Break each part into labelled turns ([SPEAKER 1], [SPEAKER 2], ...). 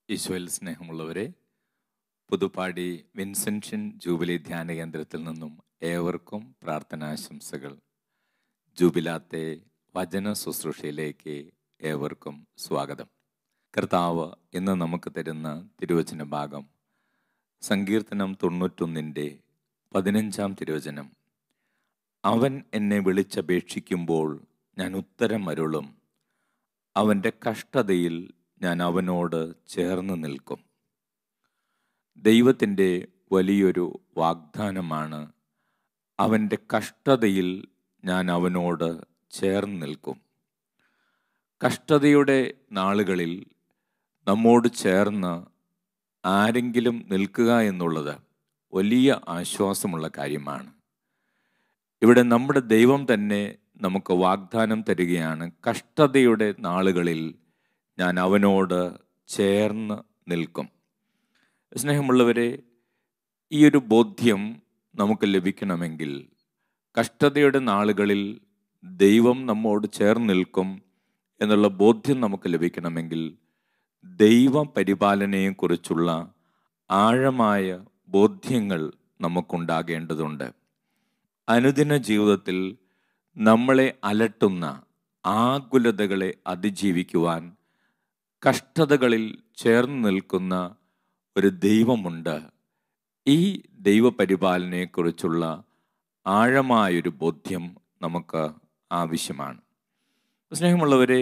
[SPEAKER 1] ഈശോയിൽ സ്നേഹമുള്ളവരെ Puthuppadi Vincentian jubilee ധ്യാന കേന്ദ്രത്തിൽ നിന്നും ഏവർക്കും പ്രാർത്ഥനാശംസകൾ ജൂബിലാത്തെ വചന ശുശ്രൂഷയിലേക്ക് ഏവർക്കും സ്വാഗതം കർത്താവ് ഇന്ന് നമുക്ക് തരുന്ന തിരുവചന ഭാഗം സങ്കീർത്തനം തൊണ്ണൂറ്റൊന്നിൻ്റെ പതിനഞ്ചാം തിരുവചനം അവൻ എന്നെ വിളിച്ചപേക്ഷിക്കുമ്പോൾ ഞാൻ ഉത്തരം അരുളും അവൻ്റെ കഷ്ടതയിൽ ഞാൻ അവനോട് ചേർന്ന് നിൽക്കും ദൈവത്തിൻ്റെ വലിയൊരു വാഗ്ദാനമാണ് അവൻ്റെ കഷ്ടതയിൽ ഞാൻ അവനോട് ചേർന്ന് നിൽക്കും കഷ്ടതയുടെ നാളുകളിൽ നമ്മോട് ചേർന്ന് ആരെങ്കിലും നിൽക്കുക എന്നുള്ളത് വലിയ ആശ്വാസമുള്ള കാര്യമാണ് ഇവിടെ നമ്മുടെ ദൈവം തന്നെ നമുക്ക് വാഗ്ദാനം തരികയാണ് കഷ്ടതയുടെ നാളുകളിൽ ഞാൻ അവനോട് ചേർന്ന് നിൽക്കും സ്നേഹമുള്ളവരെ ഈ ഒരു ബോധ്യം നമുക്ക് ലഭിക്കണമെങ്കിൽ കഷ്ടതയുടെ നാളുകളിൽ ദൈവം നമ്മോട് ചേർന്ന് നിൽക്കും എന്നുള്ള ബോധ്യം നമുക്ക് ലഭിക്കണമെങ്കിൽ ദൈവ പരിപാലനയെക്കുറിച്ചുള്ള ആഴമായ ബോധ്യങ്ങൾ നമുക്കുണ്ടാകേണ്ടതുണ്ട് അനുദിന ജീവിതത്തിൽ നമ്മളെ അലട്ടുന്ന ആകുലതകളെ അതിജീവിക്കുവാൻ കഷ്ടതകളിൽ ചേർന്ന് നിൽക്കുന്ന ഒരു ദൈവമുണ്ട് ഈ ദൈവപരിപാലനയെക്കുറിച്ചുള്ള ആഴമായൊരു ബോധ്യം നമുക്ക് ആവശ്യമാണ് സ്നേഹമുള്ളവരെ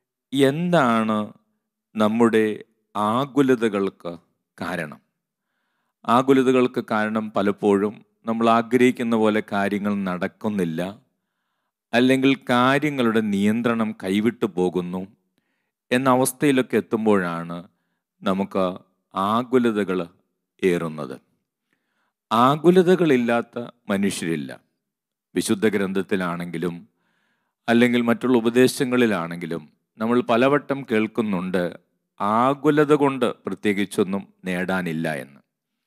[SPEAKER 1] എന്താണ് നമ്മുടെ ആകുലതകൾക്ക് കാരണം ആകുലതകൾക്ക് കാരണം പലപ്പോഴും നമ്മൾ ആഗ്രഹിക്കുന്ന പോലെ കാര്യങ്ങൾ നടക്കുന്നില്ല അല്ലെങ്കിൽ കാര്യങ്ങളുടെ നിയന്ത്രണം കൈവിട്ടു പോകുന്നു എന്ന അവസ്ഥയിലൊക്കെ എത്തുമ്പോഴാണ് നമുക്ക് ആകുലതകൾ ഏറുന്നത് ആകുലതകളില്ലാത്ത മനുഷ്യരില്ല വിശുദ്ധ ഗ്രന്ഥത്തിലാണെങ്കിലും അല്ലെങ്കിൽ മറ്റുള്ള ഉപദേശങ്ങളിലാണെങ്കിലും നമ്മൾ പലവട്ടം കേൾക്കുന്നുണ്ട് ആകുലത കൊണ്ട് പ്രത്യേകിച്ചൊന്നും നേടാനില്ല എന്ന്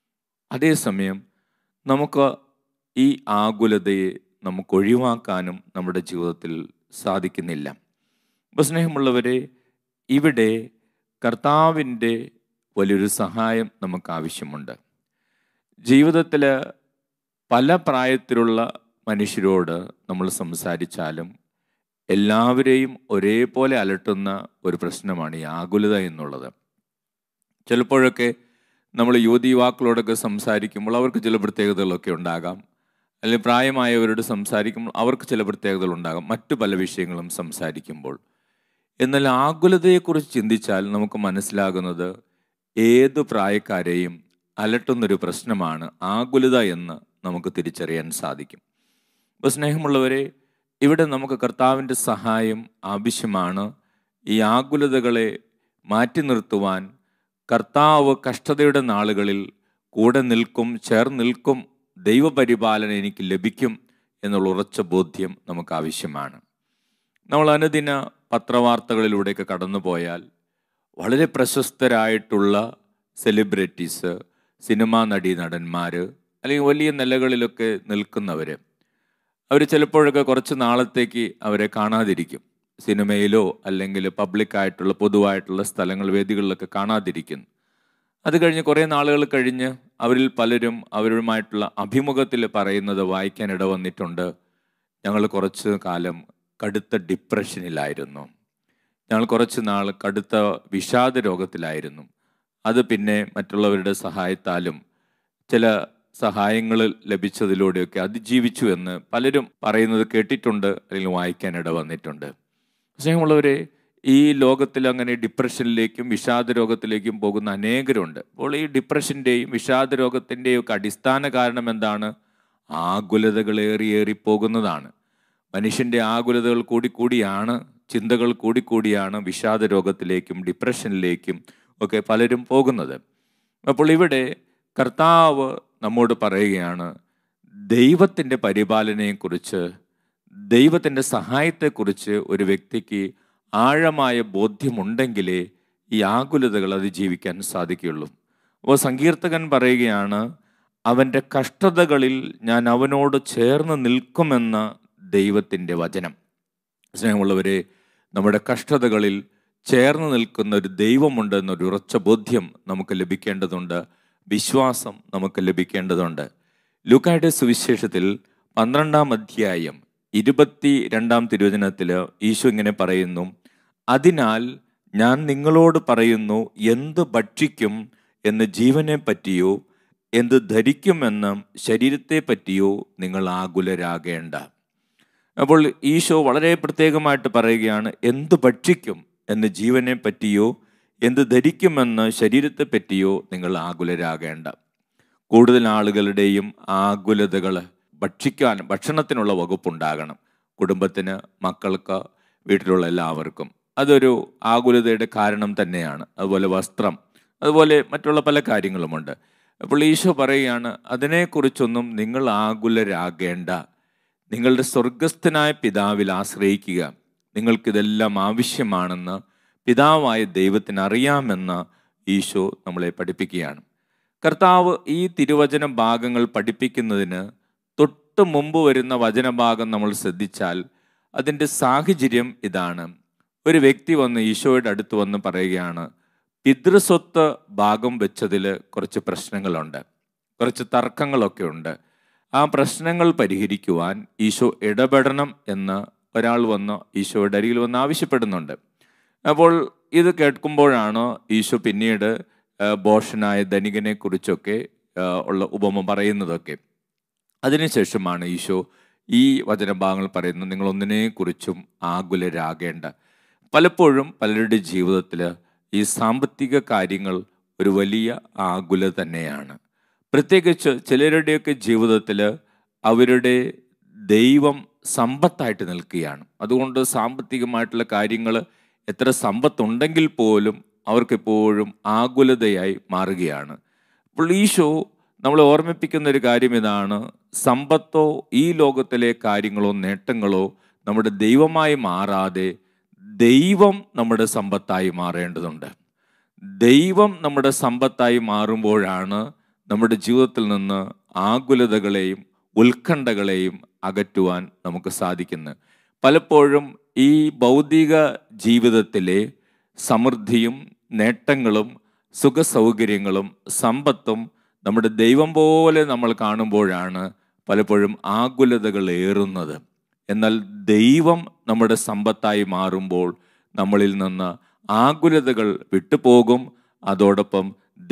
[SPEAKER 1] അതേസമയം നമുക്ക് ഈ ആകുലതയെ നമുക്ക് ഒഴിവാക്കാനും നമ്മുടെ ജീവിതത്തിൽ സാധിക്കുന്നില്ല അപ്പോൾ സ്നേഹമുള്ളവരെ ഇവിടെ കർത്താവിൻ്റെ വലിയൊരു സഹായം നമുക്ക് ആവശ്യമുണ്ട് ജീവിതത്തിൽ പല പ്രായത്തിലുള്ള മനുഷ്യരോട് നമ്മൾ സംസാരിച്ചാലും എല്ലാവരെയും ഒരേപോലെ അലട്ടുന്ന ഒരു പ്രശ്നമാണ് ഈ ആകുലത എന്നുള്ളത് ചിലപ്പോഴൊക്കെ നമ്മൾ യുവതി യുവാക്കളോടൊക്കെ സംസാരിക്കുമ്പോൾ അവർക്ക് ചില പ്രത്യേകതകളൊക്കെ ഉണ്ടാകാം അല്ലെങ്കിൽ പ്രായമായവരോട് സംസാരിക്കുമ്പോൾ അവർക്ക് ചില പ്രത്യേകതകൾ ഉണ്ടാകാം മറ്റു പല വിഷയങ്ങളും സംസാരിക്കുമ്പോൾ എന്നാൽ ആകുലതയെക്കുറിച്ച് ചിന്തിച്ചാൽ നമുക്ക് മനസ്സിലാകുന്നത് ഏത് പ്രായക്കാരെയും അലട്ടുന്നൊരു പ്രശ്നമാണ് ആകുലത എന്ന് നമുക്ക് തിരിച്ചറിയാൻ സാധിക്കും അപ്പോൾ സ്നേഹമുള്ളവരെ ഇവിടെ നമുക്ക് കർത്താവിൻ്റെ സഹായം ആവശ്യമാണ് ഈ ആകുലതകളെ മാറ്റി നിർത്തുവാൻ കർത്താവ് കഷ്ടതയുടെ നാളുകളിൽ കൂടെ നിൽക്കും ചേർന്ന് നിൽക്കും ദൈവപരിപാലന എനിക്ക് ലഭിക്കും എന്നുള്ള ഉറച്ച ബോധ്യം നമുക്ക് ആവശ്യമാണ് നമ്മൾ അനുദിന പത്രവാർത്തകളിലൂടെയൊക്കെ കടന്നു പോയാൽ വളരെ പ്രശസ്തരായിട്ടുള്ള സെലിബ്രിറ്റീസ് സിനിമാ നടീ നടന്മാർ അല്ലെങ്കിൽ വലിയ നിലകളിലൊക്കെ നിൽക്കുന്നവർ അവർ ചിലപ്പോഴൊക്കെ കുറച്ച് നാളത്തേക്ക് അവരെ കാണാതിരിക്കും സിനിമയിലോ അല്ലെങ്കിൽ പബ്ലിക്കായിട്ടുള്ള പൊതുവായിട്ടുള്ള സ്ഥലങ്ങൾ വേദികളിലൊക്കെ കാണാതിരിക്കുന്നു അത് കഴിഞ്ഞ് കുറേ നാളുകൾ കഴിഞ്ഞ് അവരിൽ പലരും അവരുമായിട്ടുള്ള അഭിമുഖത്തിൽ പറയുന്നത് വായിക്കാൻ ഇടവന്നിട്ടുണ്ട് ഞങ്ങൾ കുറച്ച് കാലം കടുത്ത ഡിപ്രഷനിലായിരുന്നു ഞങ്ങൾ കുറച്ച് നാൾ കടുത്ത വിഷാദ രോഗത്തിലായിരുന്നു അത് പിന്നെ മറ്റുള്ളവരുടെ സഹായത്താലും ചില സഹായങ്ങൾ ലഭിച്ചതിലൂടെയൊക്കെ അതിജീവിച്ചു എന്ന് പലരും പറയുന്നത് കേട്ടിട്ടുണ്ട് അല്ലെങ്കിൽ വായിക്കാൻ ഇട വന്നിട്ടുണ്ട് സ്നേഹമുള്ളവരെ ഈ ലോകത്തിൽ അങ്ങനെ ഡിപ്രഷനിലേക്കും വിഷാദ രോഗത്തിലേക്കും പോകുന്ന അനേകരുണ്ട് അപ്പോൾ ഈ ഡിപ്രഷൻ്റെയും വിഷാദ രോഗത്തിൻ്റെയും ഒക്കെ അടിസ്ഥാന കാരണം എന്താണ് ആകുലതകളേറിയേറി പോകുന്നതാണ് മനുഷ്യൻ്റെ ആകുലതകൾ കൂടിക്കൂടിയാണ് ചിന്തകൾ കൂടിക്കൂടിയാണ് വിഷാദ രോഗത്തിലേക്കും ഡിപ്രഷനിലേക്കും ഒക്കെ പലരും പോകുന്നത് അപ്പോൾ ഇവിടെ കർത്താവ് നമ്മോട് പറയുകയാണ് ദൈവത്തിൻ്റെ പരിപാലനയെക്കുറിച്ച് ദൈവത്തിൻ്റെ സഹായത്തെക്കുറിച്ച് ഒരു വ്യക്തിക്ക് ആഴമായ ബോധ്യമുണ്ടെങ്കിലേ ഈ ആകുലതകൾ അതിജീവിക്കാൻ സാധിക്കുകയുള്ളൂ അപ്പോൾ സങ്കീർത്തകൻ പറയുകയാണ് അവൻ്റെ കഷ്ടതകളിൽ ഞാൻ അവനോട് ചേർന്ന് നിൽക്കുമെന്ന ദൈവത്തിൻ്റെ വചനം സ്നേഹമുള്ളവരെ നമ്മുടെ കഷ്ടതകളിൽ ചേർന്ന് നിൽക്കുന്ന ഒരു ദൈവമുണ്ട് എന്നൊരു ഉറച്ച ബോധ്യം നമുക്ക് ലഭിക്കേണ്ടതുണ്ട് വിശ്വാസം നമുക്ക് ലഭിക്കേണ്ടതുണ്ട് ലൂക്കായുടെ സുവിശേഷത്തിൽ പന്ത്രണ്ടാം അധ്യായം ഇരുപത്തി രണ്ടാം തിരുവചനത്തിൽ ഈശോ ഇങ്ങനെ പറയുന്നു അതിനാൽ ഞാൻ നിങ്ങളോട് പറയുന്നു എന്ത് ഭക്ഷിക്കും എന്ന് ജീവനെ പറ്റിയോ എന്ത് ധരിക്കുമെന്ന് ശരീരത്തെ പറ്റിയോ നിങ്ങൾ ആകുലരാകേണ്ട അപ്പോൾ ഈശോ വളരെ പ്രത്യേകമായിട്ട് പറയുകയാണ് എന്ത് ഭക്ഷിക്കും എന്ന് ജീവനെ പറ്റിയോ എന്ത് ധരിക്കുമെന്ന് ശരീരത്തെ പറ്റിയോ നിങ്ങൾ ആകുലരാകേണ്ട കൂടുതൽ ആളുകളുടെയും ആകുലതകൾ ഭക്ഷിക്കാൻ ഭക്ഷണത്തിനുള്ള വകുപ്പുണ്ടാകണം കുടുംബത്തിന് മക്കൾക്ക് വീട്ടിലുള്ള എല്ലാവർക്കും അതൊരു ആകുലതയുടെ കാരണം തന്നെയാണ് അതുപോലെ വസ്ത്രം അതുപോലെ മറ്റുള്ള പല കാര്യങ്ങളുമുണ്ട് അപ്പോൾ ഈശോ പറയുകയാണ് അതിനെക്കുറിച്ചൊന്നും നിങ്ങൾ ആകുലരാകേണ്ട നിങ്ങളുടെ സ്വർഗസ്ഥനായ പിതാവിൽ ആശ്രയിക്കുക നിങ്ങൾക്കിതെല്ലാം ആവശ്യമാണെന്ന് പിതാവായ ദൈവത്തിന് അറിയാമെന്ന് ഈശോ നമ്മളെ പഠിപ്പിക്കുകയാണ് കർത്താവ് ഈ തിരുവചന ഭാഗങ്ങൾ പഠിപ്പിക്കുന്നതിന് തൊട്ട് മുമ്പ് വരുന്ന വചനഭാഗം നമ്മൾ ശ്രദ്ധിച്ചാൽ അതിൻ്റെ സാഹചര്യം ഇതാണ് ഒരു വ്യക്തി വന്ന് ഈശോയുടെ അടുത്ത് വന്ന് പറയുകയാണ് പിതൃസ്വത്ത് ഭാഗം വെച്ചതിൽ കുറച്ച് പ്രശ്നങ്ങളുണ്ട് കുറച്ച് തർക്കങ്ങളൊക്കെ ഉണ്ട് ആ പ്രശ്നങ്ങൾ പരിഹരിക്കുവാൻ ഈശോ ഇടപെടണം എന്ന് ഒരാൾ വന്ന് ഈശോയുടെ അരികിൽ വന്ന് ആവശ്യപ്പെടുന്നുണ്ട് അപ്പോൾ ഇത് കേൾക്കുമ്പോഴാണ് ഈശോ പിന്നീട് ആ, ബോഷനായ ധനികനെ കുറിച്ചൊക്കെ ആ, ഉള്ള ഉപമ പറയുന്നതൊക്കെ അതിനുശേഷമാണ് ഈശോ ഈ വചനഭാഗങ്ങൾ പറയുന്നത് നിങ്ങൾ ഒന്നിനെക്കുറിച്ചും ആകുലരാകേണ്ട പലപ്പോഴും പലരുടെ ജീവിതത്തിൽ ഈ സാമ്പത്തിക കാര്യങ്ങൾ ഒരു വലിയ ആകുല തന്നെയാണ് പ്രത്യേകിച്ച് ചിലരുടെയൊക്കെ ജീവിതത്തിൽ അവരുടെ ദൈവം സമ്പത്തായിട്ട് നിൽക്കുകയാണ് അതുകൊണ്ട് സാമ്പത്തികമായിട്ടുള്ള കാര്യങ്ങൾ എത്ര സമ്പത്തുണ്ടെങ്കിൽ പോലും അവർക്കെപ്പോഴും ആകുലതയായി മാറുകയാണ് അപ്പോൾ ഈശോ നമ്മളെ ഓർമ്മിപ്പിക്കുന്ന ഒരു കാര്യം ഇതാണ് സമ്പത്തോ ഈ ലോകത്തിലെ കാര്യങ്ങളോ നേട്ടങ്ങളോ നമ്മുടെ ദൈവമായി മാറാതെ ദൈവം നമ്മുടെ സമ്പത്തായി മാറേണ്ടതുണ്ട് ദൈവം നമ്മുടെ സമ്പത്തായി മാറുമ്പോഴാണ് നമ്മുടെ ജീവിതത്തിൽ നിന്ന് ആകുലതകളെയും ഉത്കണ്ഠകളെയും അകറ്റുവാൻ നമുക്ക് സാധിക്കുന്നത് പലപ്പോഴും ഈ ഭൗതിക ജീവിതത്തിലെ സമൃദ്ധിയും നേട്ടങ്ങളും സുഖസൗകര്യങ്ങളും സമ്പത്തും നമ്മുടെ ദൈവം പോലെ നമ്മൾ കാണുമ്പോഴാണ് പലപ്പോഴും ആകുലതകൾ ഏറുന്നത് എന്നാൽ ദൈവം നമ്മുടെ സമ്പത്തായി മാറുമ്പോൾ നമ്മളിൽ നിന്ന് ആകുലതകൾ വിട്ടുപോകും അതോടൊപ്പം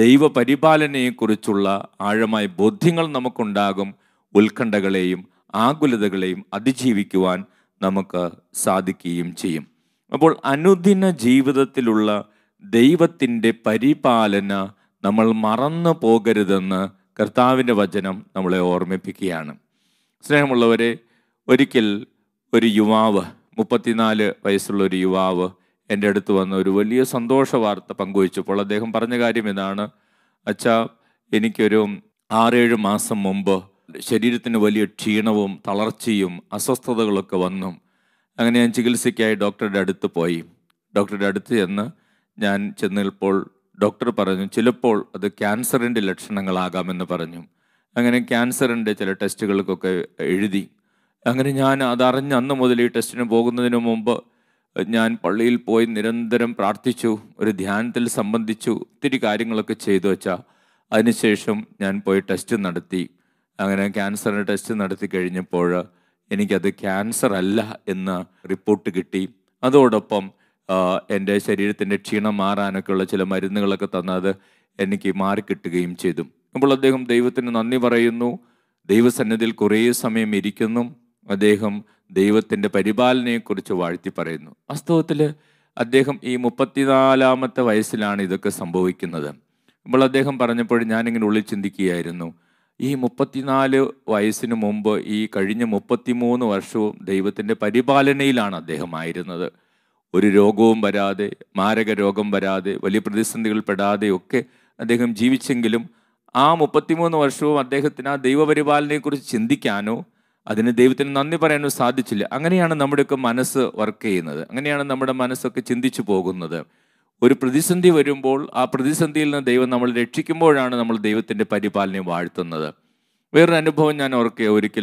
[SPEAKER 1] ദൈവപരിപാലനയെക്കുറിച്ചുള്ള ആഴമായ ബോധ്യങ്ങൾ നമുക്കുണ്ടാകും ഉത്കണ്ഠകളെയും ആകുലതകളെയും അതിജീവിക്കുവാൻ നമുക്ക് സാധിക്കുകയും ചെയ്യും അപ്പോൾ അനുദിന ജീവിതത്തിലുള്ള ദൈവത്തിൻ്റെ പരിപാലന നമ്മൾ മറന്നു പോകരുതെന്ന് കർത്താവിൻ്റെ വചനം നമ്മളെ ഓർമ്മിപ്പിക്കുകയാണ് സ്നേഹമുള്ളവരെ ഒരിക്കൽ ഒരു യുവാവ് മുപ്പത്തിനാല് വയസ്സുള്ള ഒരു യുവാവ് എൻ്റെ അടുത്ത് വന്ന് ഒരു വലിയ സന്തോഷ വാർത്ത പങ്കുവച്ചപ്പോൾ അദ്ദേഹം പറഞ്ഞ കാര്യം ഇതാണ് അച്ഛാ എനിക്കൊരു ആറേഴ് മാസം മുമ്പ് ശരീരത്തിന് വലിയ ക്ഷീണവും തളർച്ചയും അസ്വസ്ഥതകളൊക്കെ വന്നു അങ്ങനെ ഞാൻ ചികിത്സയ്ക്കായി ഡോക്ടറുടെ അടുത്ത് പോയി ഡോക്ടറുടെ അടുത്ത് ചെന്ന് ഞാൻ ചെന്നപ്പോൾ ഡോക്ടർ പറഞ്ഞു ചിലപ്പോൾ അത് ക്യാൻസറിൻ്റെ ലക്ഷണങ്ങളാകാമെന്ന് പറഞ്ഞു അങ്ങനെ ക്യാൻസറിൻ്റെ ചില ടെസ്റ്റുകൾക്കൊക്കെ എഴുതി അങ്ങനെ ഞാൻ അതറിഞ്ഞ് അന്ന് മുതൽ ഈ ടെസ്റ്റിന് പോകുന്നതിന് മുമ്പ് ഞാൻ പള്ളിയിൽ പോയി നിരന്തരം പ്രാർത്ഥിച്ചു ഒരു ധ്യാനത്തിൽ സംബന്ധിച്ചു ഒത്തിരി കാര്യങ്ങളൊക്കെ ചെയ്തു വെച്ചാൽ അതിനുശേഷം ഞാൻ പോയി ടെസ്റ്റ് നടത്തി അങ്ങനെ ക്യാൻസറിന് ടെസ്റ്റ് നടത്തി കഴിഞ്ഞപ്പോൾ എനിക്കത് ക്യാൻസർ അല്ല എന്ന് റിപ്പോർട്ട് കിട്ടി അതോടൊപ്പം ആ, എൻ്റെ ശരീരത്തിൻ്റെ ക്ഷീണം മാറാനൊക്കെയുള്ള ചില മരുന്നുകളൊക്കെ തന്നത് എനിക്ക് മാറിക്കിട്ടുകയും ചെയ്തു അപ്പോൾ അദ്ദേഹം ദൈവത്തിന് നന്ദി പറയുന്നു ദൈവസന്നിധിയിൽ കുറേ സമയം ഇരിക്കുന്നു അദ്ദേഹം ദൈവത്തിൻ്റെ പരിപാലനയെക്കുറിച്ച് വാഴ്ത്തി പറയുന്നു വാസ്തവത്തിൽ അദ്ദേഹം ഈ മുപ്പത്തിനാലാമത്തെ വയസ്സിലാണ് ഇതൊക്കെ സംഭവിക്കുന്നത് അപ്പോൾ അദ്ദേഹം പറഞ്ഞപ്പോൾ ഞാനിങ്ങനെ ഉള്ളിൽ ചിന്തിക്കുകയായിരുന്നു ഈ മുപ്പത്തിനാല് വയസ്സിന് മുമ്പ് ഈ കഴിഞ്ഞ മുപ്പത്തിമൂന്ന് വർഷവും ദൈവത്തിൻ്റെ പരിപാലനയിലാണ് അദ്ദേഹം ആയിരുന്നത് ഒരു രോഗവും വരാതെ മാരക രോഗം വരാതെ വലിയ പ്രതിസന്ധികൾ പെടാതെ ഒക്കെ അദ്ദേഹം ജീവിച്ചെങ്കിലും ആ മുപ്പത്തിമൂന്ന് വർഷവും അദ്ദേഹത്തിന് ആ ദൈവപരിപാലനയെക്കുറിച്ച് ചിന്തിക്കാനോ അതിന് ദൈവത്തിന് നന്ദി പറയാനോ സാധിച്ചില്ല അങ്ങനെയാണ് നമ്മുടെയൊക്കെ മനസ്സ് വർക്ക് ചെയ്യുന്നത് അങ്ങനെയാണ് നമ്മുടെ മനസ്സൊക്കെ ചിന്തിച്ചു പോകുന്നത് ഒരു പ്രതിസന്ധി വരുമ്പോൾ ആ പ്രതിസന്ധിയിൽ നിന്ന് ദൈവം നമ്മൾ രക്ഷിക്കുമ്പോഴാണ് നമ്മൾ ദൈവത്തിൻ്റെ പരിപാലനയെ വാഴ്ത്തുന്നത് വേറൊരു അനുഭവം ഞാൻ ഓർക്കുക ഒരിക്കൽ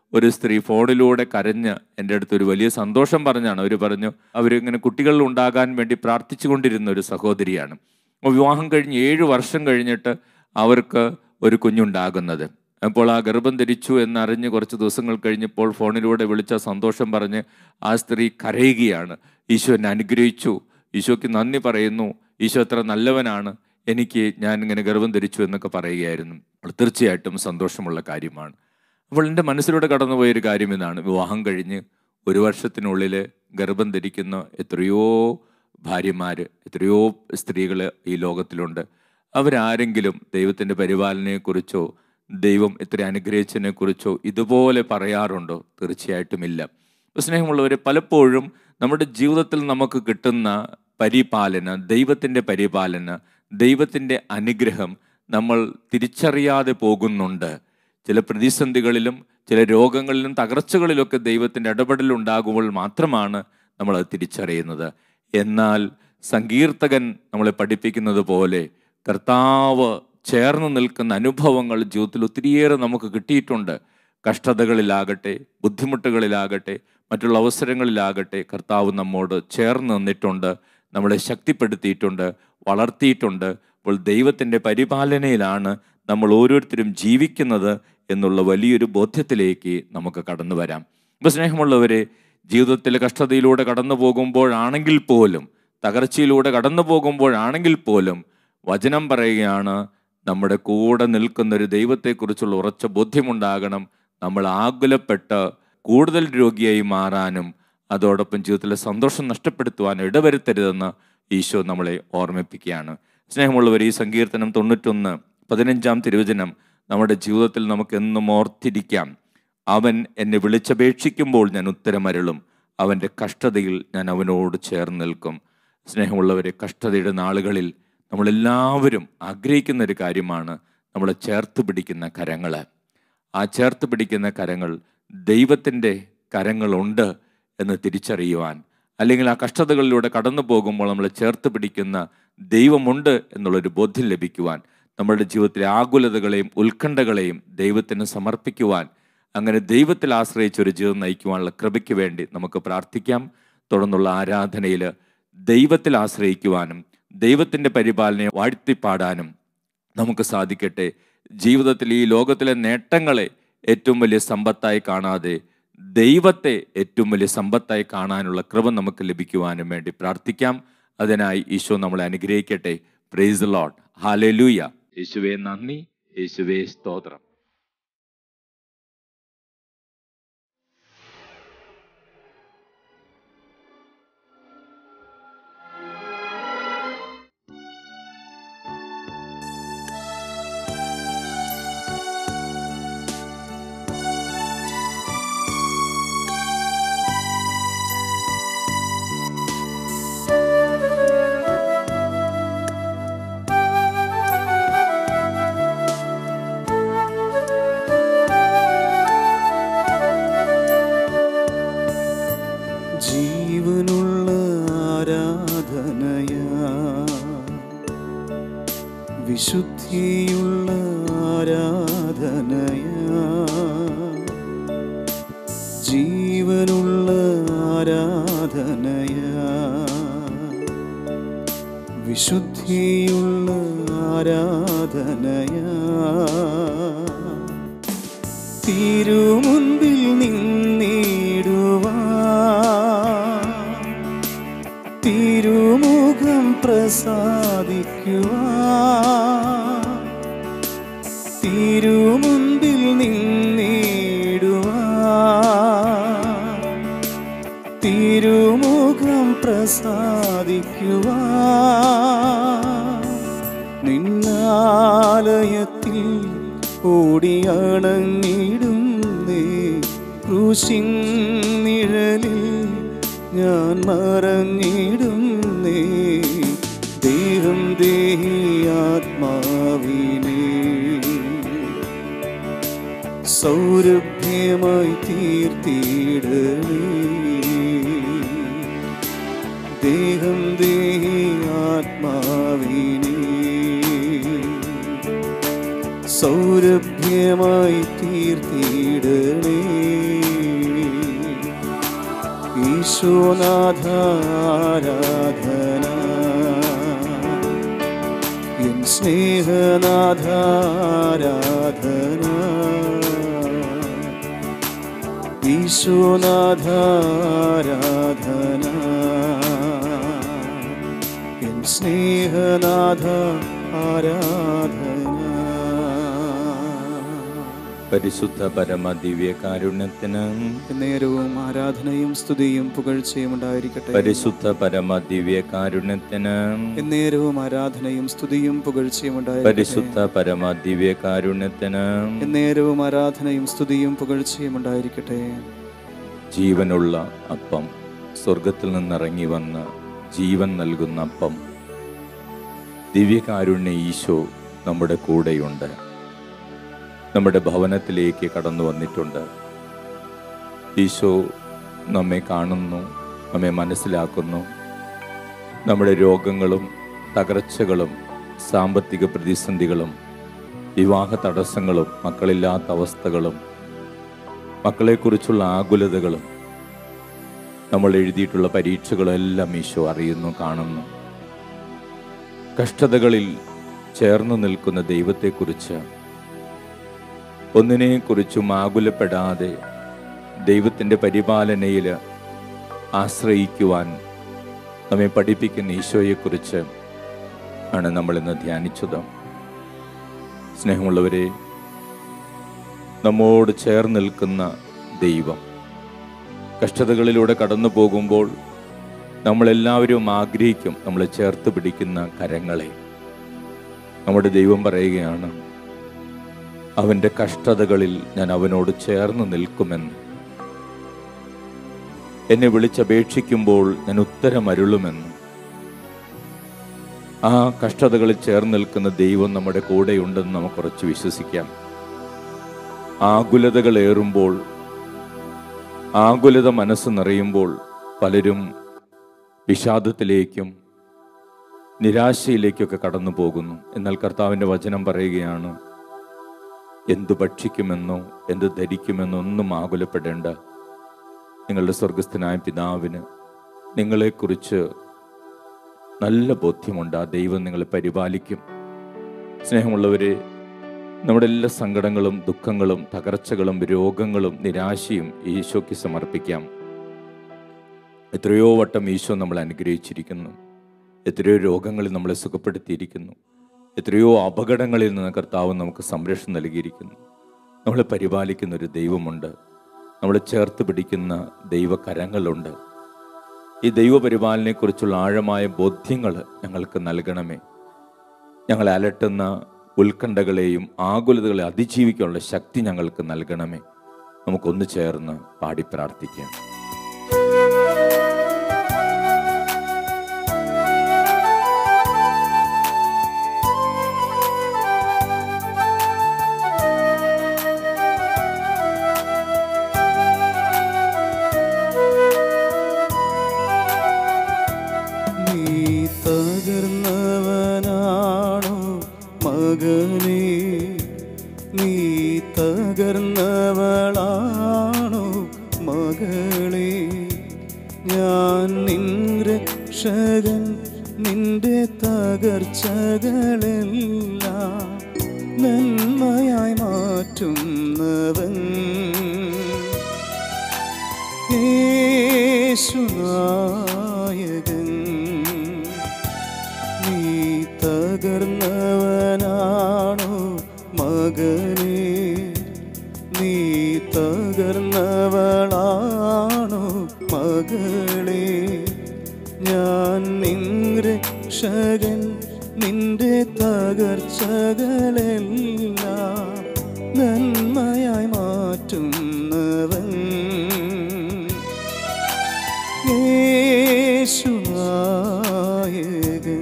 [SPEAKER 1] ഒരു സ്ത്രീ ഫോണിലൂടെ കരഞ്ഞ് എൻ്റെ അടുത്ത് ഒരു വലിയ സന്തോഷം പറഞ്ഞാണ് അവർ പറഞ്ഞു അവരിങ്ങനെ കുട്ടികൾ ഉണ്ടാകാൻ വേണ്ടി പ്രാർത്ഥിച്ചുകൊണ്ടിരുന്ന ഒരു സഹോദരിയാണ് അപ്പോൾ വിവാഹം കഴിഞ്ഞ് ഏഴ് വർഷം കഴിഞ്ഞിട്ട് അവർക്ക് ഒരു കുഞ്ഞുണ്ടാകുന്നത് അപ്പോൾ ആ ഗർഭം ധരിച്ചു എന്നറിഞ്ഞ് കുറച്ച് ദിവസങ്ങൾ കഴിഞ്ഞപ്പോൾ ഫോണിലൂടെ വിളിച്ച സന്തോഷം പറഞ്ഞ് ആ സ്ത്രീ കരയുകയാണ് ഈശോ എന്നെ അനുഗ്രഹിച്ചു ഈശോയ്ക്ക് നന്ദി പറയുന്നു ഈശോ എത്ര നല്ലവനാണ് എനിക്ക് ഞാൻ ഇങ്ങനെ ഗർഭം ധരിച്ചു എന്നൊക്കെ പറയുകയായിരുന്നു അപ്പോൾ തീർച്ചയായിട്ടും സന്തോഷമുള്ള കാര്യമാണ് അപ്പോൾ എൻ്റെ മനസ്സിലൂടെ കടന്നുപോയൊരു കാര്യം ഇതാണ് വിവാഹം കഴിഞ്ഞ് ഒരു വർഷത്തിനുള്ളിൽ ഗർഭം ധരിക്കുന്ന എത്രയോ ഭാര്യമാർ എത്രയോ സ്ത്രീകൾ ഈ ലോകത്തിലുണ്ട് അവരാരെങ്കിലും ദൈവത്തിൻ്റെ പരിപാലനയെക്കുറിച്ചോ ദൈവം ഇത്ര അനുഗ്രഹിച്ചതിനെ കുറിച്ചോ ഇതുപോലെ പറയാറുണ്ടോ തീർച്ചയായിട്ടും ഇല്ല സ്നേഹമുള്ളവരെ പലപ്പോഴും നമ്മുടെ ജീവിതത്തിൽ നമുക്ക് കിട്ടുന്ന പരിപാലന ദൈവത്തിൻ്റെ പരിപാലന ദൈവത്തിൻ്റെ അനുഗ്രഹം നമ്മൾ തിരിച്ചറിയാതെ പോകുന്നുണ്ട് ചില പ്രതിസന്ധികളിലും ചില രോഗങ്ങളിലും തകർച്ചകളിലൊക്കെ ദൈവത്തിൻ്റെ ഇടപെടൽ ഉണ്ടാകുമ്പോൾ മാത്രമാണ് നമ്മളത് തിരിച്ചറിയുന്നത് എന്നാൽ സങ്കീർത്തകൻ നമ്മളെ പഠിപ്പിക്കുന്നത് പോലെ കർത്താവ് ചേർന്ന് നിൽക്കുന്ന അനുഭവങ്ങൾ ജീവിതത്തിൽ ഒത്തിരിയേറെ നമുക്ക് കിട്ടിയിട്ടുണ്ട് കഷ്ടതകളിലാകട്ടെ ബുദ്ധിമുട്ടുകളിലാകട്ടെ മറ്റുള്ള അവസരങ്ങളിലാകട്ടെ കർത്താവ് നമ്മോട് ചേർന്ന് നിന്നിട്ടുണ്ട് നമ്മളെ ശക്തിപ്പെടുത്തിയിട്ടുണ്ട് വളർത്തിയിട്ടുണ്ട് അപ്പോൾ ദൈവത്തിൻ്റെ പരിപാലനയിലാണ് നമ്മൾ ഓരോരുത്തരും ജീവിക്കുന്നത് എന്നുള്ള വലിയൊരു ബോധ്യത്തിലേക്ക് നമുക്ക് കടന്നു വരാം ഇപ്പോൾ സ്നേഹമുള്ളവരെ ജീവിതത്തിൽ കഷ്ടതയിലൂടെ കടന്നു പോകുമ്പോഴാണെങ്കിൽ പോലും തകർച്ചയിലൂടെ കടന്നു പോകുമ്പോഴാണെങ്കിൽ പോലും വചനം പറയുകയാണ് നമ്മുടെ കൂടെ നിൽക്കുന്ന ഒരു ദൈവത്തെക്കുറിച്ചുള്ള ഉറച്ച ബോധ്യമുണ്ടാകണം നമ്മൾ ആകുലപ്പെട്ട് കൂടുതൽ രോഗിയായി മാറാനും അതോടൊപ്പം ജീവിതത്തിലെ സന്തോഷം നഷ്ടപ്പെടുത്തുവാനും ഇടവരുത്തരുതെന്ന് ഈശോ നമ്മളെ ഓർമ്മിപ്പിക്കുകയാണ് സ്നേഹമുള്ളവർ ഈ സങ്കീർത്തനം തൊണ്ണൂറ്റൊന്ന് പതിനഞ്ചാം തിരുവചനം നമ്മുടെ ജീവിതത്തിൽ നമുക്ക് എന്നും ഓർത്തിരിക്കാം അവൻ എന്നെ വിളിച്ചപേക്ഷിക്കുമ്പോൾ ഞാൻ ഉത്തരമരുളും അവൻ്റെ കഷ്ടതയിൽ ഞാൻ അവനോട് ചേർന്ന് നിൽക്കും സ്നേഹമുള്ളവരെ കഷ്ടതയുടെ നാളുകളിൽ നമ്മളെല്ലാവരും ആഗ്രഹിക്കുന്ന ഒരു കാര്യമാണ് നമ്മളെ ചേർത്ത് പിടിക്കുന്ന കരങ്ങൾ ആ ചേർത്ത് പിടിക്കുന്ന കരങ്ങൾ ദൈവത്തിൻ്റെ കരങ്ങളുണ്ട് എന്ന് തിരിച്ചറിയുവാൻ അല്ലെങ്കിൽ ആ കഷ്ടതകളിലൂടെ കടന്നു പോകുമ്പോൾ നമ്മളെ ചേർത്ത് പിടിക്കുന്ന ദൈവമുണ്ട് എന്നുള്ളൊരു ബോധ്യം ലഭിക്കുവാൻ നമ്മുടെ ജീവിതത്തിലെ ആകുലതകളെയും ഉത്കണ്ഠകളെയും ദൈവത്തിന് സമർപ്പിക്കുവാൻ അങ്ങനെ ദൈവത്തിൽ ആശ്രയിച്ച് ഒരു ജീവിതം നയിക്കുവാനുള്ള കൃപയ്ക്ക് വേണ്ടി നമുക്ക് പ്രാർത്ഥിക്കാം തുടർന്നുള്ള ആരാധനയിൽ ദൈവത്തിൽ ആശ്രയിക്കുവാനും ദൈവത്തിൻ്റെ പരിപാലനയെ വാഴ്ത്തിപ്പാടാനും നമുക്ക് സാധിക്കട്ടെ ജീവിതത്തിൽ ഈ ലോകത്തിലെ നേട്ടങ്ങളെ ഏറ്റവും വലിയ സമ്പത്തായി കാണാതെ ദൈവത്തെ ഏറ്റവും വലിയ സമ്പത്തായി കാണാനുള്ള കൃപ നമുക്ക് ലഭിക്കുവാനും വേണ്ടി പ്രാർത്ഥിക്കാം അതിനായി ഈശോ നമ്മളെ അനുഗ്രഹിക്കട്ടെ പ്രൈസ് ലോഡ് ഹാലലൂയ യേശുവേ നന്ദി യേശുവേ സ്തോത്രം
[SPEAKER 2] ജീവനുള്ള ആരാധനയാ വിശുദ്ധിയുള്ള ആരാധനയാ ജീവനുള്ള ആരാധനയാ വിശുദ്ധിയുള്ള ആരാധനയാ തിരുമുൻപിൽ നിന്നിടുവാ തിരുമുഖം പ്രസാദിക്കുവാ തിരുമുൻപിൽ നിന്നിടുവാ തിരുമുഖം പ്രസാദിക്കുവാ നിന്നാലയത്തിൽ ഓടിയണങ്ങിടുന്നേ ക്രൂശിൻ നിഴലിൽ ഞാൻ മറഞ്ഞിടുന്നേ ദേഹം ദേഹി ആത്മാവിനെ സൗരഭ്യമായി തീർത്തിടണേ ദേഹം ദേഹി ആത്മാവിനെ സൗരഭ്യമായി തീർത്തിടണേ ഈശോനാഥ ആരാധന എൻ സ്നേഹനാഥ ആരാധന ഈശോനാഥ ആരാധന എൻ സ്നേഹനാഥ ആരാധന
[SPEAKER 1] പരിശുദ്ധ പരമ ദിവ്യ കാരുണ്യത്തിന്
[SPEAKER 2] നേരവും ആരാധനയും സ്തുതിയും പുകഴ്ചയും ഉണ്ടായിരിക്കട്ടെ
[SPEAKER 1] പരിശുദ്ധ പരമ ദിവ്യ കാരുണ്യത്തിന്
[SPEAKER 2] എന്നേരവും ആരാധനയും സ്തുതിയും പുകഴ്ചയും ഉണ്ടായിരിക്കട്ടെ
[SPEAKER 1] പരിശുദ്ധ പരമ ദിവ്യ കാരുണ്യത്തിന്
[SPEAKER 2] എന്നേരവും ആരാധനയും സ്തുതിയും പുകഴ്ചയും ഉണ്ടായിരിക്കട്ടെ
[SPEAKER 1] ജീവനുള്ള അപ്പം സ്വർഗത്തിൽ നിന്നിറങ്ങി വന്ന് ജീവൻ നൽകുന്ന അപ്പം ദിവ്യകാരുണ്യ ഈശോ നമ്മുടെ കൂടെയുണ്ട് നമ്മുടെ ഭവനത്തിലേക്ക് കടന്നു വന്നിട്ടുണ്ട് ഈശോ നമ്മെ കാണുന്നു നമ്മെ മനസ്സിലാക്കുന്നു നമ്മുടെ രോഗങ്ങളും തകർച്ചകളും സാമ്പത്തിക പ്രതിസന്ധികളും വിവാഹ തടസ്സങ്ങളും മക്കളില്ലാത്ത അവസ്ഥകളും മക്കളെക്കുറിച്ചുള്ള ആകുലതകളും നമ്മൾ എഴുതിയിട്ടുള്ള പരീക്ഷകളും എല്ലാം ഈശോ അറിയുന്നു കാണുന്നു കഷ്ടതകളിൽ ചേർന്ന് നിൽക്കുന്ന ദൈവത്തെക്കുറിച്ച് ഒന്നിനെക്കുറിച്ചും ആകുലപ്പെടാതെ ദൈവത്തിൻ്റെ പരിപാലനയിൽ ആശ്രയിക്കുവാൻ നമ്മെ പഠിപ്പിക്കുന്ന ഈശോയെക്കുറിച്ച് ആണ് നമ്മളിന്ന് ധ്യാനിച്ചത് സ്നേഹമുള്ളവരെ നമ്മോട് ചേർന്ന് നിൽക്കുന്ന ദൈവം കഷ്ടതകളിലൂടെ കടന്നു പോകുമ്പോൾ നമ്മളെല്ലാവരും ആഗ്രഹിക്കും നമ്മളെ ചേർത്ത് പിടിക്കുന്ന കരങ്ങളെ നമ്മുടെ ദൈവം പറയുകയാണ് അവൻ്റെ കഷ്ടതകളിൽ ഞാൻ അവനോട് ചേർന്ന് നിൽക്കുമെന്ന് എന്നെ വിളിച്ചപേക്ഷിക്കുമ്പോൾ ഞാൻ ഉത്തരമരുളുമെന്ന് ആ കഷ്ടതകളിൽ ചേർന്ന് നിൽക്കുന്ന ദൈവം നമ്മുടെ കൂടെയുണ്ടെന്ന് നമുക്ക് ഉറച്ചു വിശ്വസിക്കാം ആകുലതകൾ ഏറുമ്പോൾ ആകുലത മനസ്സ് നിറയുമ്പോൾ പലരും വിഷാദത്തിലേക്കും നിരാശയിലേക്കൊക്കെ കടന്നു പോകുന്നു എന്നാൽ കർത്താവിൻ്റെ വചനം പറയുകയാണ് എന്തു ഭക്ഷിക്കുമെന്നോ എന്ത് ധരിക്കുമെന്നോ ഒന്നും ആകുലപ്പെടേണ്ട നിങ്ങളുടെ സ്വർഗസ്ഥനായ പിതാവിന് നിങ്ങളെക്കുറിച്ച് നല്ല ബോധ്യമുണ്ട് ആ ദൈവം നിങ്ങളെ പരിപാലിക്കും സ്നേഹമുള്ളവരെ നമ്മുടെ എല്ലാ സങ്കടങ്ങളും ദുഃഖങ്ങളും തകർച്ചകളും രോഗങ്ങളും നിരാശയും ഈശോയ്ക്ക് സമർപ്പിക്കാം എത്രയോ വട്ടം ഈശോ നമ്മളെ അനുഗ്രഹിച്ചിരിക്കുന്നു എത്രയോ രോഗങ്ങളിൽ നമ്മളെ സുഖപ്പെടുത്തിയിരിക്കുന്നു എത്രയോ അപകടങ്ങളിൽ നിന്ന് കർത്താവ് നമുക്ക് സംരക്ഷണം നൽകിയിരിക്കുന്നു നമ്മളെ പരിപാലിക്കുന്ന ഒരു ദൈവമുണ്ട് നമ്മളെ ചേർത്ത് പിടിക്കുന്ന ദൈവകരങ്ങളുണ്ട് ഈ ദൈവപരിപാലനയെക്കുറിച്ചുള്ള ആഴമായ ബോധ്യങ്ങൾ ഞങ്ങൾക്ക് നൽകണമേ ഞങ്ങളെ അലട്ടുന്ന ഉത്കണ്ഠകളെയും ആകുലതകളെ അതിജീവിക്കാനുള്ള ശക്തി ഞങ്ങൾക്ക് നൽകണമേ നമുക്കൊന്ന് ചേർന്ന് പാടി പ്രാർത്ഥിക്കാം
[SPEAKER 2] നീ തകർന്നവനാണോ മകനേ നീ തകർന്നവളാണോ മകളെ ഞാൻ നിൻ രക്ഷകൻ നിന്റെ തകർച്ചകളെല്ലാം നന്മയായി മാറ്റുന്നവൻ യേശുനായകൻ നീ തകർന്നവനാണോ മകനേ നീ തകർന്നവളാണോ മകളെ ഞാൻ നിൻ രക്ഷകൻ നിന്റെ തകർച്ചകളെല്ലാം നന്മയായി മാറ്റുന്നവൻ യേശുനായകൻ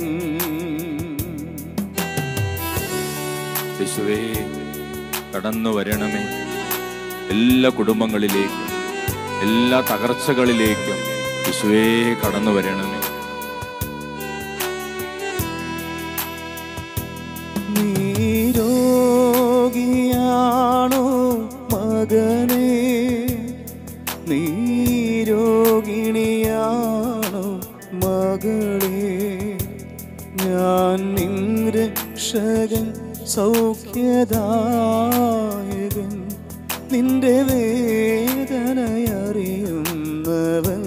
[SPEAKER 1] യേശുവേ കടന്നു വരണമേ എല്ലാ കുടുംബങ്ങളിലേക്കും എല്ലാ തകർച്ചകളിലേക്കും യേശുവേ കടന്നു വരണമേ
[SPEAKER 2] നീ രോഗിയാണോ മകനേ നീ രോഗിണിയാണോ മകളെ ഞാൻ നിൻ രക്ഷകൻ സൗഖ്യദായകൻ നിന്റെ വേദനയറിയുന്നവൻ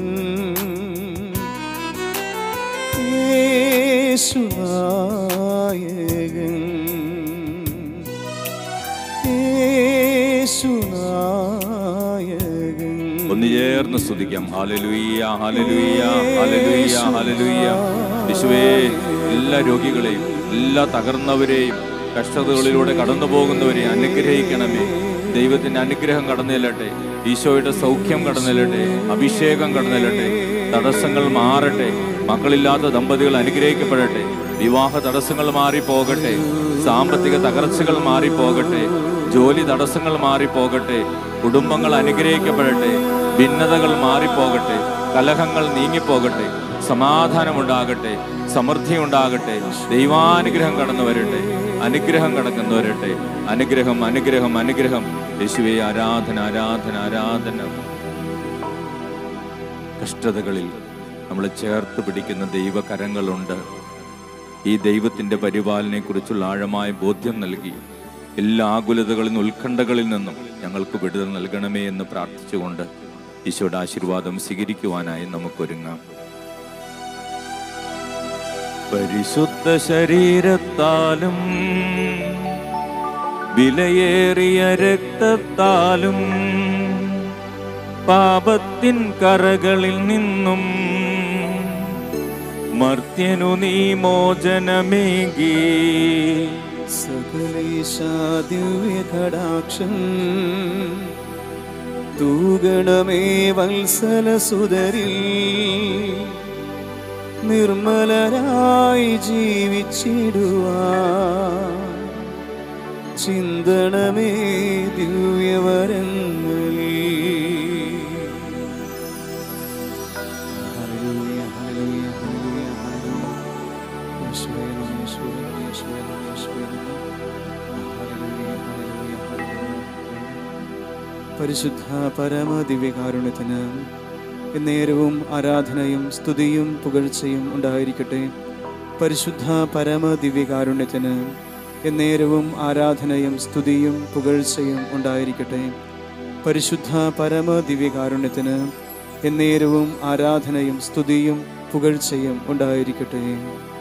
[SPEAKER 2] യേശുനായകൻ യേശുനായകൻ
[SPEAKER 1] ഒന്ന് ചേർന്ന് സ്തുതിക്കാം ഹാലലുയ്യ ഹാലലുയ്യ ഹാലലുയ്യ ഹാലലുയ്യ യേശുവേ എല്ലാ രോഗികളെയും എല്ലാ തകർന്നവരെയും കഷ്ടതകളിലൂടെ കടന്നു പോകുന്നവരെയും അനുഗ്രഹിക്കണമേ ദൈവത്തിന്റെ അനുഗ്രഹം കടന്നില്ലട്ടെ ഈശോയുടെ സൗഖ്യം കടന്നില്ലട്ടെ അഭിഷേകം കടന്നില്ലട്ടെ തടസ്സങ്ങൾ മാറട്ടെ മക്കളില്ലാത്ത ദമ്പതികൾ അനുഗ്രഹിക്കപ്പെടട്ടെ വിവാഹ തടസ്സങ്ങൾ മാറിപ്പോകട്ടെ സാമ്പത്തിക തകർച്ചകൾ മാറിപ്പോകട്ടെ ജോലി തടസ്സങ്ങൾ മാറിപ്പോകട്ടെ കുടുംബങ്ങൾ അനുഗ്രഹിക്കപ്പെടട്ടെ ഭിന്നതകൾ മാറിപ്പോകട്ടെ കലഹങ്ങൾ നീങ്ങിപ്പോകട്ടെ സമാധാനമുണ്ടാകട്ടെ സമൃദ്ധി ഉണ്ടാകട്ടെ ദൈവാനുഗ്രഹം കടന്നു വരട്ടെ അനുഗ്രഹം കടന്നു വരട്ടെ അനുഗ്രഹം അനുഗ്രഹം അനുഗ്രഹം യേശുവെ ആരാധന ആരാധന ആരാധന കഷ്ടതകളിൽ നമ്മൾ ചേർത്ത് പിടിക്കുന്ന ദൈവകരങ്ങളുണ്ട് ഈ ദൈവത്തിൻ്റെ പരിപാലനയെ കുറിച്ചുള്ള ആഴമായ ബോധ്യം നൽകി എല്ലാ ആകുലതകളിൽ നിന്ന് ഉത്കണ്ഠകളിൽ നിന്നും ഞങ്ങൾക്ക് വിടുതൽ നൽകണമേ എന്ന് പ്രാർത്ഥിച്ചുകൊണ്ട് ഈശോയുടെ ആശീർവാദം സ്വീകരിക്കുവാനായി നമുക്കൊരുങ്ങാം പരിശുദ്ധ ശരീരത്താലും വിലയേറിയ രക്തത്താലും പാപത്തിൻ കറകളിൽ നിന്നും മർത്യനു നീ മോചനമേകി
[SPEAKER 2] സകലേശാദിവ്യകടാക്ഷം തൂഗണമേ വത്സലസുതരിൽ നിർമ്മലരായി ജീവിച്ചിടുവാ ചിന്തണമേ ദിവ്യവരങ്ങളിൽ ഹല്ലേലൂയ ഹല്ലേലൂയ ഹല്ലേലൂയ ഹല്ലേലൂയ യേശുവേ നന്ദി യേശുവേ നന്ദി യേശുവേ നന്ദി യേശുവേ നന്ദി ഹല്ലേലൂയ ഹല്ലേലൂയ ഹല്ലേലൂയ പരിശുദ്ധ പരമ ദിവ്യകാരുണ്യത്തിന് നേരവും ആരാധനയും സ്തുതിയും പുകഴ്ചയും ഉണ്ടായിരിക്കട്ടെ പരിശുദ്ധ പരമ ദിവ്യകാരുണ്യത്തിന് എന്നേരവും ആരാധനയും സ്തുതിയും പുകഴ്ചയും ഉണ്ടായിരിക്കട്ടെ പരിശുദ്ധ പരമ ദിവ്യകാരുണ്യത്തിന് എന്നേരവും ആരാധനയും സ്തുതിയും പുകഴ്ചയും ഉണ്ടായിരിക്കട്ടെ